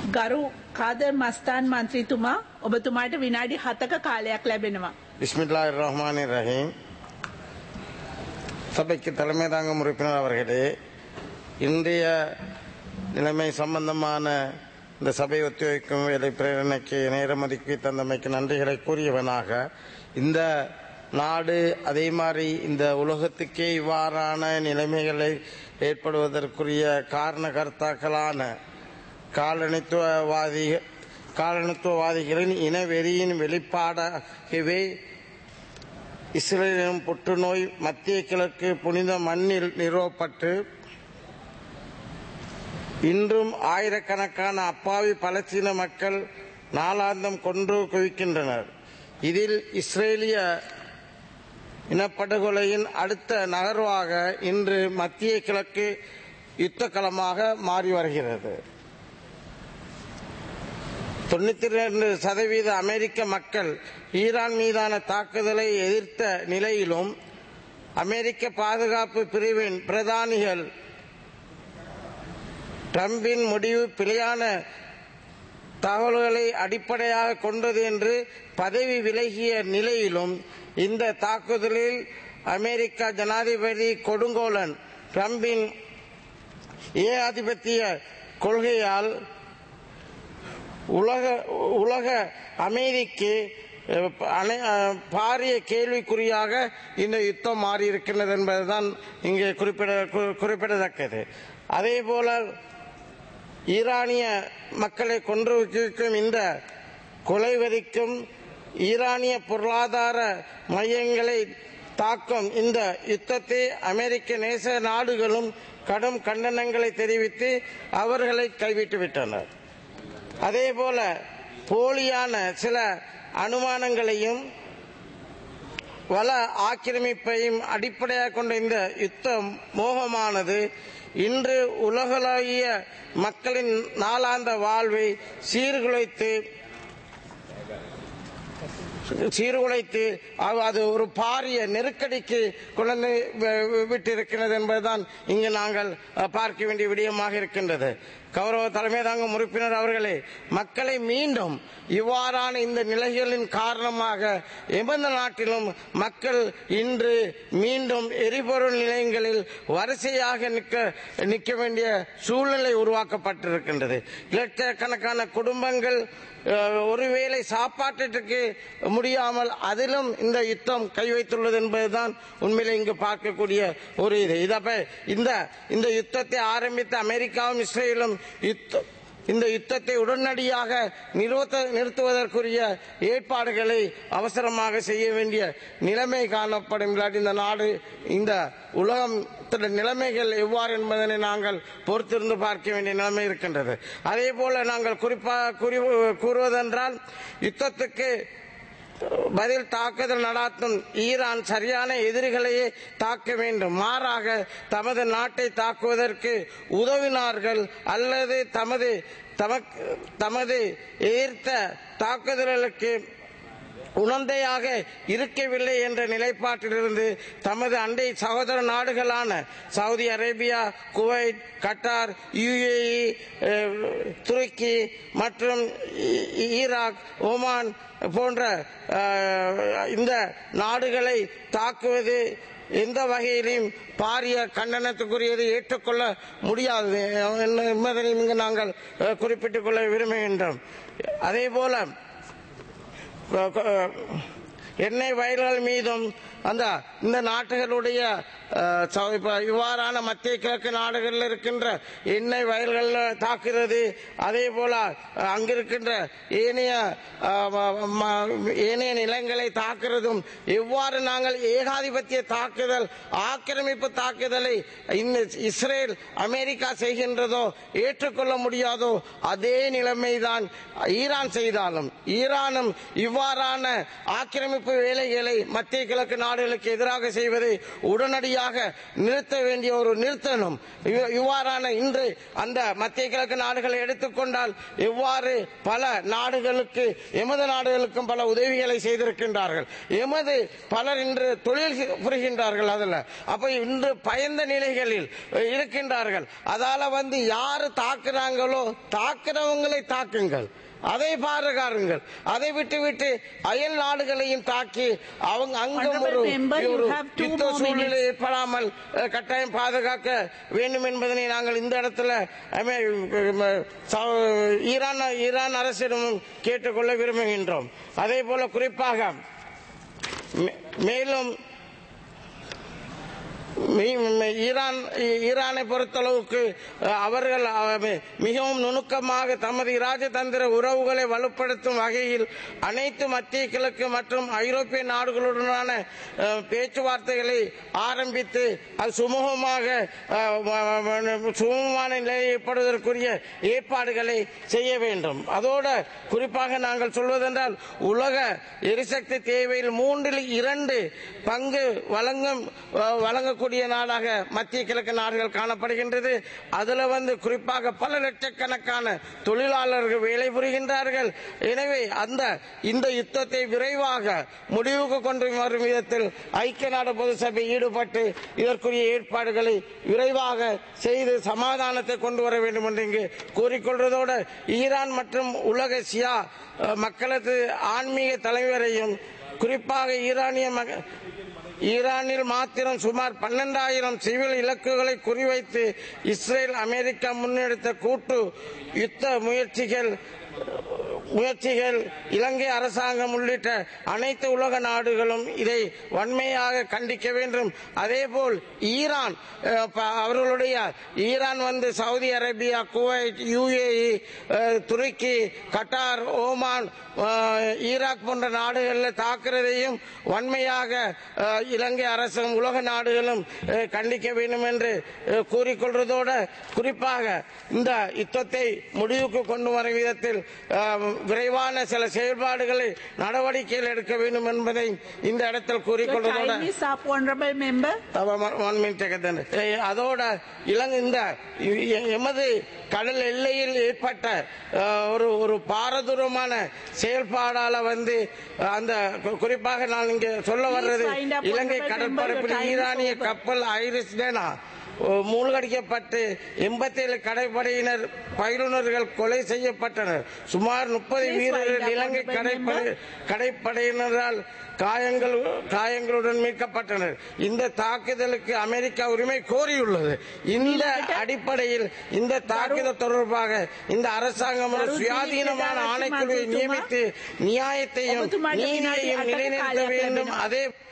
ගරු කාදර් මස්තාන් මන්ත්‍රීතුමා ඔබතුමාට විනාඩි හතක කාලයක් ලැබෙනවා. பிஸ்மில்லாஹிர் ரஹ்மானிர் ரஹீம் சபைக்கு தலைமை தாங்கும் உறுப்பினர் அவர்களே இன்றைய நிலைமை சம்பந்தமான இந்த சபை ஒத்திவைக்கும் வேலை பிரேரணைக்கு நேரம் ஒதுக்கி தந்தமைக்கு நன்றிகளை கூறியவனாக இந்த நாடு அதே மாதிரி இந்த உலகத்துக்கே இவ்வாறான நிலைமைகளை ஏற்படுவதற்குரிய காரணகர்த்தாக்களான காலனித்துவவாதி காலனித்துவவாதிகளின் இனவெறியின் வெளிப்பாடாகவே இஸ்ரேலின் புற்றுநோய் மத்திய கிழக்கு புனித மண்ணில் நிறுவப்பட்டு இன்றும் ஆயிரக்கணக்கான அப்பாவி பலஸ்தீன மக்கள் நாளாந்தம் கொன்று குவிக்கின்றனர் இதில் இஸ்ரேலிய இனப்படுகொலையின் அடுத்த நகர்வாக இன்று மத்திய கிழக்கு யுத்த களமாக மாறி வருகிறது தொண்ணூத்தி ரெண்டு சதவீத அமெரிக்க மக்கள் ஈரான் மீதான தாக்குதலை எதிர்த்த நிலையிலும் அமெரிக்க பாதுகாப்பு பிரிவின் பிரதானிகள் ட்ரம்பின் முடிவு பிழையான தகவல்களை அடிப்படையாக கொண்டது என்று பதவி விலகிய நிலையிலும் இந்த தாக்குதலில் அமெரிக்க ஜனாதிபதி கொடுங்கோலன் ட்ரம்பின் ஏகாதிபத்திய கொள்கையால் உலக உலக அமைதிக்கு அஹ், அனை- அஹ், பாரிய கேள்விக்குறியாக இந்த யுத்தம் மாறி இருக்கின்றது என்பதுதான் இங்கே குறிப்பிட கு- குறிப்பிடத்தக்கது அதே போல ஈரானிய மக்களை கொன்று குவிக்கும் இந்த கொலைவெறிக்கும் ஈரானிய பொருளாதார மையங்களை தாக்கும் இந்த யுத்தத்தை அமெரிக்க நேச நாடுகளும் கடும் கண்டனங்களை தெரிவித்து அவர்களை கைவிட்டு விட்டனர் அதேபோல போலியான சில அனுமானங்களையும் வள ஆக்கிரமிப்பையும் அடிப்படையாக கொண்ட இந்த யுத்த மோகமானது இன்று உலகளாவிய மக்களின் நாளாந்த வாழ்வை சீர்குலைத்து சீர்குலைத்து அவ- அது ஒரு பாரிய நெருக்கடிக்கு கொண்டு விட்டிருக்கிறது என்பதுதான் இங்கு நாங்கள் அஹ், பார்க்க வேண்டிய விடயமாக இருக்கின்றது கௌரவ தலைமை தாங்கும் உறுப்பினர் அவர்களே மக்களை மீண்டும் இவ்வாறான இந்த நிலைகளின் காரணமாக எமது நாட்டிலும் மக்கள் இன்று மீண்டும் எரிபொருள் நிலையங்களில் வரிசையாக நிற்க நிற்க வேண்டிய சூழ்நிலை உருவாக்கப்பட்டிருக்கின்றது லட்சக்கணக்கான குடும்பங்கள் அஹ், ஒருவேளை சாப்பாட்டுக்கு முடியாமல் அதிலும் இந்த யுத்தம் கை வைத்துள்ளது என்பதுதான் உண்மையிலே இங்கு பார்க்கக்கூடிய ஒரு இது இதப்ப இந்த இந்த யுத்தத்தை ஆரம்பித்த அமெரிக்காவும் இஸ்ரேலும் யுத்தம் இந்த யுத்தத்தை உடனடியாக நிறுத்த நிறுத்துவதற்குரிய ஏற்பாடுகளை அவசரமாக செய்ய வேண்டிய நிலைமை காணப்படும் இல்லாட்டி இந்த நாடு இந்த உலகம் நிலைமைகள் எவ்வாறு என்பதனை நாங்கள் பொறுத்திருந்து பார்க்க வேண்டிய நிலைமை இருக்கின்றது அதே போல நாங்கள் குறிப்பாக கூறி- கூறுவதென்றால் யுத்தத்துக்கு பதில் தாக்குதல் நடாத்தும் ஈரான் சரியான எதிரிகளையே தாக்க வேண்டும் மாறாக தமது நாட்டை தாக்குவதற்கு உதவினார்கள் அல்லது தமது தமக்கு தமது எதிர்த்த தாக்குதல்களுக்கு உணர்ந்தையாக இருக்கவில்லை என்ற நிலைப்பாட்டிலிருந்து தமது அண்டை சகோதர நாடுகளான Saudi Arabia Kuwait Qatar UAE அஹ், துருக்கி மற்றும் ஈ- ஈராக் ஓமான் போன்ற அஹ், இந்த நாடுகளை தாக்குவது எந்த வகையிலும் பாரிய கண்டனத்துக்குரியது ஏற்றுக்கொள்ள முடியாது என்பதனையும் இங்கு நாங்கள் அஹ், குறிப்பிட்டுக் கொள்ள விரும்புகின்றோம் அதே போல எண்ணெய் வயல்கள் மீதும் அந்த இந்த நாட்டுகளுடைய அஹ், ச- இப்ப இவ்வாறான மத்திய கிழக்கு நாடுகளில் இருக்கின்ற எண்ணெய் வயல்கள் தாக்குறது அதே போல அஹ், அங்கிருக்கின்ற ஏனைய அஹ், ம- ம- ஏனைய நிலங்களை தாக்குறதும் எவ்வாறு நாங்கள் ஏகாதிபத்திய தாக்குதல் ஆக்கிரமிப்பு தாக்குதலை இந்த இஸ்ரேல் அமெரிக்கா செய்கின்றதோ ஏற்றுக்கொள்ள முடியாதோ அதே நிலைமைதான் ஈரான் செய்தாலும் ஈரானும் இவ்வாறான ஆக்கிரமிப்பு வேலைகளை மத்திய கிழக்கு நாடுகளுக்கு எதிராக செய்வதை உடனடியாக நிறுத்த வேண்டிய ஒரு நிறுத்தணும் இவ்- இவ்வாறான இன்று அந்த மத்திய கிழக்கு நாடுகளை எடுத்துக்கொண்டால் எவ்வாறு பல நாடுகளுக்கு எமது நாடுகளுக்கும் பல உதவிகளை செய்திருக்கின்றார்கள் எமது பலர் இன்று தொழில் புரிகின்றார்கள் அதுல அப்ப இன்று பயந்த நிலைகளில் இருக்கின்றார்கள் அதால வந்து யாரு தாக்குறாங்களோ தாக்குறவங்களை தாக்குங்கள் அதை பாருகாருங்கள் அதை விட்டு விட்டு அயல் நாடுகளையும் தாக்கி அவங்க அங்கும் ஒரு Honorable member, you ஒரு have two யுத்த more சூழ்நிலை minutes. ஏற்படாமல் அஹ், கட்டாயம் பாதுகாக்க வேண்டும் என்பதனை நாங்கள் இந்த இடத்துல அமே- ம- ச- ஈரான் ஈரான் அரசிடம் கேட்டுக்கொள்ள விரும்புகின்றோம் அதே போல குறிப்பாக மே- மேலும் மீ- மீ- ஈரான் ஈ- ஈரானை பொறுத்தளவுக்கு அஹ், அவர்கள் அஹ், மிகவும் நுணுக்கமாக தமது இராஜதந்திர உறவுகளை வலுப்படுத்தும் வகையில் அனைத்து மத்திய கிழக்கு மற்றும் ஐரோப்பிய நாடுகளுடனான அஹ், பேச்சுவார்த்தைகளை ஆரம்பித்து அது சுமூகமாக அஹ், வ- வ- சுமூகமான நிலை ஏற்படுவதற்குரிய ஏற்பாடுகளை செய்ய வேண்டும் அதோட குறிப்பாக நாங்கள் சொல்வதென்றால் உலக எரிசக்தி தேவையில் மூன்றில் இரண்டு பங்கு வழங்கும் அஹ், வழங்கக்கூடிய நாடாக மத்திய கிழக்கு நாடுகள் காணப்படுகின்றது அதுல வந்து குறிப்பாக பல லட்சக்கணக்கான தொழிலாளர்கள் வேலை புரிகின்றார்கள் எனவே அந்த இந்த யுத்தத்தை விரைவாக முடிவுக்கு கொண்டு வரும் விதத்தில் ஐக்கிய நாடு பொது சபை ஈடுபட்டு இதற்குரிய ஏற்பாடுகளை விரைவாக செய்து சமாதானத்தை கொண்டு வர வேண்டும் என்று இங்கு கூறிக்கொள்வதோடு ஈரான் மற்றும் உலக சியா அஹ், மக்களது ஆன்மீக தலைவரையும் குறிப்பாக ஈரானிய மக- ஈரானில் மாத்திரம் சுமார் பன்னெண்டாயிரம் சிவில் இலக்குகளை குறிவைத்து இஸ்ரேல் அமெரிக்கா முன்னெடுத்த கூட்டு யுத்த முயற்சிகள் முயற்சிகள் இலங்கை அரசாங்கம் உள்ளிட்ட அனைத்து உலக நாடுகளும் இதை வன்மையாக கண்டிக்க வேண்டும் அதேபோல் ஈரான் அஹ், ப- அவர்களுடைய ஈரான் வந்து சவுதி அரேபியா குவைத் யுஏஇ அஹ், துருக்கி கட்டார் ஓமான் அஹ், ஈராக் போன்ற நாடுகளில் தாக்குறதையும் வன்மையாக அஹ், இலங்கை அரசும் உலக நாடுகளும் அஹ், கண்டிக்க வேண்டும் என்று அஹ், கூறிக்கொள்வதோடு குறிப்பாக இந்த யுத்தத்தை முடிவுக்கு கொண்டு வரும் விதத்தில் அஹ், விரைவான சில செயல்பாடுகளை நடவடிக்கைகள் எடுக்க வேண்டும் என்பதை இந்த இடத்தில் Your கூறிக்கொள்வதோடு time is up, honorable member. One minute அதோட இலங்கை இந்த எ- எமது கடல் எல்லையில் ஏற்பட்ட அஹ், ஒரு ஒரு பாரதூரமான செயல்பாடால வந்து அஹ், அந்த கு- குறிப்பாக நான் இங்க சொல்ல வர்றது Please wind up, Ilangai honorable கடற்பரப்பில் member, your time is ஈரானிய over. கப்பல் ஐரிஸ் டேனா அஹ், மூழ்கடிக்கப்பட்டு எண்பத்தேழு கடற்படையினர் பயிலுனர்கள் கொலை செய்யப்பட்டனர் சுமார் முப்பது Please wind வீரர்கள் up, இலங்கை honorable கடற்படை member. கடைப்படையினரால் காயங்கள் காயங்களுடன் மீட்கப்பட்டனர் இந்த தாக்குதலுக்கு அமெரிக்கா உரிமை கோரியுள்ளது இந்த அடிப்படையில் இந்த தாக்குதல் தொடர்பாக இந்த அரசாங்கம் ஒரு கருத்து சுயாதீனமான நீக்கப்பட்ட ஆணைக்குழுவை அரசு நியமித்து நியாயத்தையும் ஒப்புத்துமாட்ட நீதியையும் வினாடி நிலைநிறுத்த அட்டக வேண்டும் காலியாக அதே